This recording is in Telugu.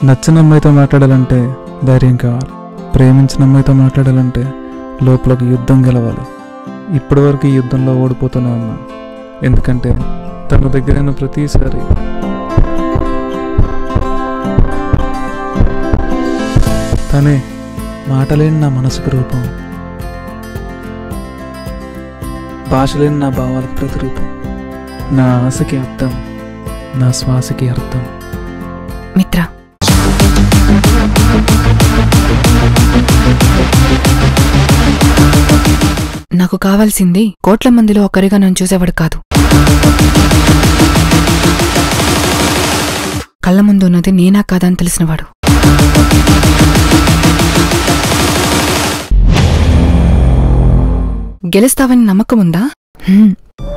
నచ్చిన అమ్మాయితో మాట్లాడాలంటే ధైర్యం కావాలి ప్రేమించిన అమ్మాయితో మాట్లాడాలంటే లోపలకు యుద్ధం గెలవాలి ఇప్పటివరకు ఈ యుద్ధంలో ఓడిపోతూనే ఉన్నా ఎందుకంటే తన దగ్గరైన ప్రతిసారి తనే మాటలేని నా మనసుకు రూపం భాషలేని నా భావాలకు ప్రతిరూపం నా ఆశకి అర్థం నా శ్వాసకి అర్థం మిత్ర నాకు కావాల్సింది కోట్ల మందిలో ఒకరిగా నన్ను చూసేవాడు కాదు కళ్ళ ముందు ఉన్నది నేనా కాదా అని తెలిసినవాడు గెలుస్తావని నమ్మకం ఉందా హ్మ్.